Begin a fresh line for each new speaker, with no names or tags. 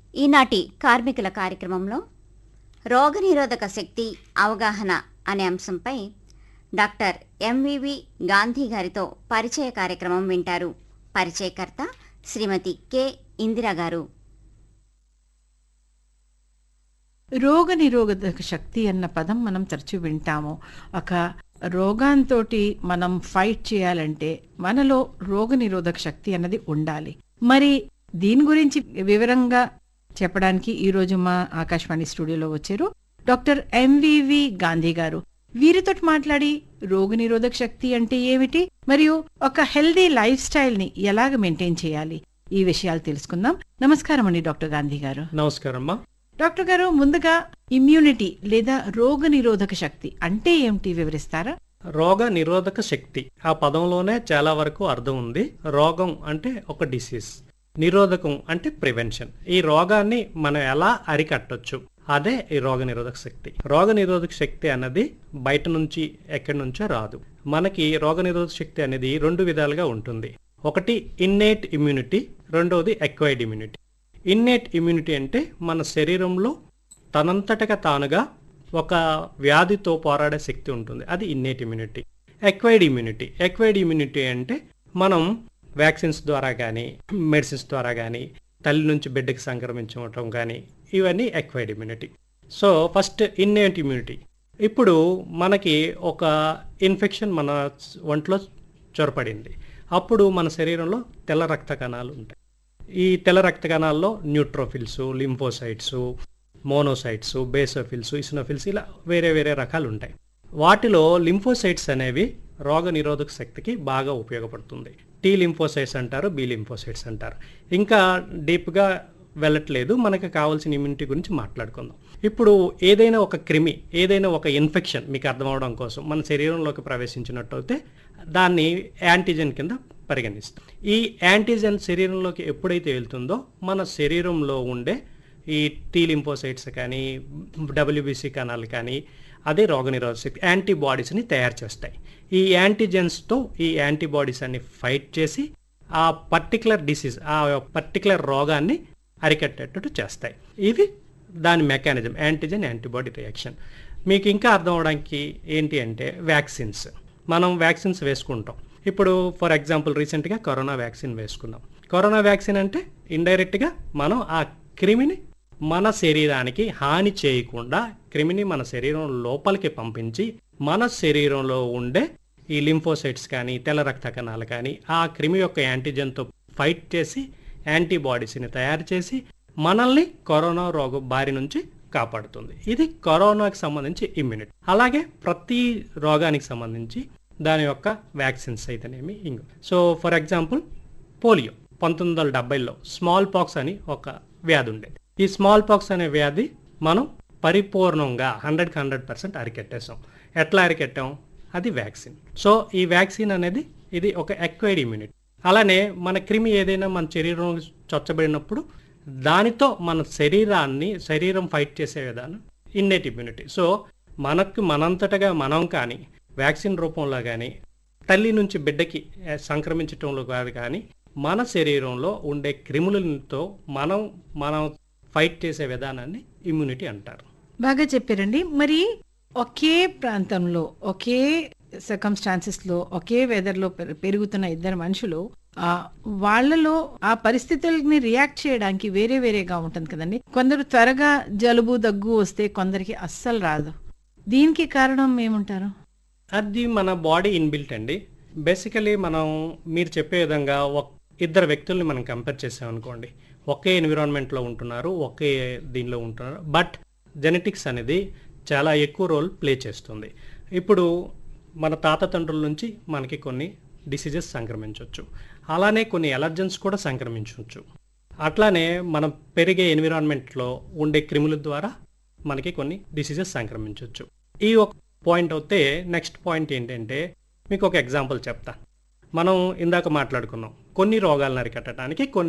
ఈనాటి కార్మికుల కార్యక్రమంలో రోగనిరోధక శక్తి అవగాహన అనే అంశంపై డాక్టర్ ఎంవివి గాంధీ గారితో పరిచయ కార్యక్రమం వింటారు పరిచయకర్త శ్రీమతి కె ఇందిరా గారు
రోగ నిరోధక శక్తి అన్న పదం మనం తరచూ వింటాము ఒక రోగాంతో మనం ఫైట్ చేయాలంటే మనలో రోగ నిరోధక శక్తి అన్నది ఉండాలి మరి దీని గురించి వివరంగా చెప్పడానికి ఈరోజు మా ఆకాశవాణి స్టూడియోలో వచ్చారు డాక్టర్ ఎంవివి గాంధీ గారు వీరితో మాట్లాడి రోగ నిరోధక శక్తి అంటే ఏమిటి మరియు ఒక హెల్దీ లైఫ్ స్టైల్ ని ఎలాగ మెయింటైన్ చేయాలి ఈ విషయాలు తెలుసుకుందాం నమస్కారం అండి డాక్టర్ గాంధీ గారు
నమస్కారం అమ్మా
డాక్టర్ గారు ముందుగా ఇమ్యూనిటీ లేదా రోగ నిరోధక శక్తి అంటే ఏమిటి వివరిస్తారా
రోగ నిరోధక శక్తి ఆ పదంలోనే చాలా వరకు అర్థం ఉంది రోగం అంటే ఒక డిసీజ్ నిరోధకం అంటే ప్రివెన్షన్ ఈ రోగాన్ని మనం ఎలా అరికట్టొచ్చు అదే ఈ రోగ నిరోధక శక్తి రోగ నిరోధక శక్తి అన్నది బయట నుంచి ఎక్కడి నుంచో రాదు మనకి రోగ నిరోధక శక్తి అనేది రెండు విధాలుగా ఉంటుంది ఒకటి ఇన్నేట్ ఇమ్యూనిటీ రెండవది ఎక్వైర్డ్ ఇమ్యూనిటీ ఇన్నేట్ ఇమ్యూనిటీ అంటే మన శరీరంలో తనంతటగా తానుగా ఒక వ్యాధితో పోరాడే శక్తి ఉంటుంది అది innate immunity acquired immunity acquired immunity అంటే మనం వ్యాక్సిన్స్ ద్వారా కానీ మెడిసిన్స్ ద్వారా కానీ తల్లి నుంచి బిడ్డకి సంక్రమించడం కానీ ఇవన్నీ acquired immunity so first innate immunity ఇప్పుడు మనకి ఒక ఇన్ఫెక్షన్ మన ఒంట్లో చొరపడింది అప్పుడు మన శరీరంలో తెల్ల రక్త కణాలు ఉంటాయి ఈ తెల్ల రక్త కణాల్లో neutrophils lymphocytes monocytes basophils eosinophils ఇలా వేరే వేరే రకాలు ఉంటాయి వాటిలో లింఫోసైట్స్ అనేవి రోగ నిరోధక శక్తికి బాగా ఉపయోగపడుతుంది టీ లింఫోసైట్స్ అంటారు బి లింఫోసైట్స్ అంటారు ఇంకా డీప్గా వెళ్ళట్లేదు మనకు కావాల్సిన ఇమ్యూనిటీ గురించి మాట్లాడుకుందాం ఇప్పుడు ఏదైనా ఒక క్రిమి ఏదైనా ఒక ఇన్ఫెక్షన్ మీకు అర్థం అవడం కోసం మన శరీరంలోకి ప్రవేశించినట్టయితే దాన్ని యాంటీజెన్ కింద పరిగణిస్తాం ఈ యాంటీజెన్ శరీరంలోకి ఎప్పుడైతే వెళ్తుందో మన శరీరంలో ఉండే ఈ టీ లింఫోసైట్స్ కానీ డబ్ల్యూబీసీ కణాలు కానీ అదే రోగనిరోధక శక్తి యాంటీబాడీస్ని తయారు చేస్తాయి ఈ యాంటీజెన్స్తో ఈ యాంటీబాడీస్ అన్ని ఫైట్ చేసి ఆ పర్టికులర్ డిసీజ్ ఆ పర్టికులర్ రోగాన్ని అరికట్టేటట్టు చేస్తాయి ఇవి దాని మెకానిజం యాంటీజెన్ యాంటీబాడీ రియాక్షన్ మీకు ఇంకా అర్థం అవడానికి ఏంటి అంటే వ్యాక్సిన్స్ మనం వ్యాక్సిన్స్ వేసుకుంటాం ఇప్పుడు ఫర్ ఎగ్జాంపుల్ రీసెంట్గా కరోనా వ్యాక్సిన్ వేసుకున్నాం కరోనా వ్యాక్సిన్ అంటే ఇండైరెక్ట్గా మనం ఆ క్రిమిని మన శరీరానికి హాని చేయకుండా క్రిమిని మన శరీరం లోపలికి పంపించి మన శరీరంలో ఉండే ఈ లింఫోసైట్స్ కానీ తెల్ల రక్త కణాలు కానీ ఆ క్రిమి యొక్క యాంటీజెన్తో ఫైట్ చేసి యాంటీబాడీస్ని తయారు చేసి మనల్ని కరోనా రోగం బారి నుంచి కాపాడుతుంది ఇది కరోనాకి సంబంధించి ఇమ్యూనిటీ అలాగే ప్రతి రోగానికి సంబంధించి దాని యొక్క వ్యాక్సిన్స్ అయితేనేమి ఇంగు సో ఫర్ ఎగ్జాంపుల్ పోలియో పంతొమ్మిది వందల డెబ్బైలో స్మాల్ పాక్స్ అని ఒక వ్యాధి ఉండేది ఈ స్మాల్ పాక్స్ అనే వ్యాధి మనం పరిపూర్ణంగా హండ్రెడ్కి హండ్రెడ్ పర్సెంట్ అరికెట్టేసాం ఎట్లా అరికెట్టాం అది వ్యాక్సిన్ సో ఈ వ్యాక్సిన్ అనేది ఇది ఒక ఎక్వైర్డ్ ఇమ్యూనిటీ అలానే మన క్రిమి ఏదైనా మన శరీరంలో చొచ్చబడినప్పుడు దానితో మన శరీరాన్ని శరీరం ఫైట్ చేసే విధానం ఇన్నేట్ ఇమ్యూనిటీ సో మనకు మనంతటగా మనం కానీ వ్యాక్సిన్ రూపంలో కానీ తల్లి నుంచి బిడ్డకి ఏ, సంక్రమించటంలో కాదు కానీ మన శరీరంలో ఉండే క్రిములతో మనం మనం ఫైట్ చేసే విధానాన్ని ఇమ్యూనిటీ అంటారు
బాగా చెప్పారండి మరి ఒకే ప్రాంతంలో ఒకే సర్కమ్స్టాన్సెస్ లో ఒకే వెదర్ లో పెరు- పెరుగుతున్న ఇద్దరు మనుషులు ఆ వాళ్ళలో ఆ పరిస్థితుల్ని రియాక్ట్ చేయడానికి వేరే వేరేగా ఉంటుంది కదండి కొందరు త్వరగా జలుబు దగ్గు వస్తే కొందరికి అస్సలు రాదు దీనికి కారణం ఏముంటారు
అది మన బాడీ ఇన్బిల్ట్ అండి బేసికలీ మనం మీరు చెప్పే విధంగా ఒక ఇద్దరు వ్యక్తుల్ని మనం కంపేర్ చేసామనుకోండి ఒకే ఎన్విరాన్మెంట్లో ఉంటున్నారు ఒకే దీనిలో ఉంటున్నారు బట్ జెనెటిక్స్ అనేది చాలా ఎక్కువ రోల్ ప్లే చేస్తుంది ఇప్పుడు మన తాత తండ్రుల నుంచి మనకి కొన్ని డిసీజెస్ సంక్రమించవచ్చు అలానే కొన్ని ఎలర్జన్స్ కూడా సంక్రమించవచ్చు అట్లానే మనం పెరిగే ఎన్విరాన్మెంట్లో ఉండే క్రిముల ద్వారా మనకి కొన్ని డిసీజెస్ సంక్రమించవచ్చు ఈ ఒక పాయింట్ అయితే నెక్స్ట్ పాయింట్ ఏంటంటే మీకు ఒక ఎగ్జాంపుల్ చెప్తా మనం ఇందాక మాట్లాడుకున్నాం కొన్ని రోగాలను అరికట్టడానికి కొన్ని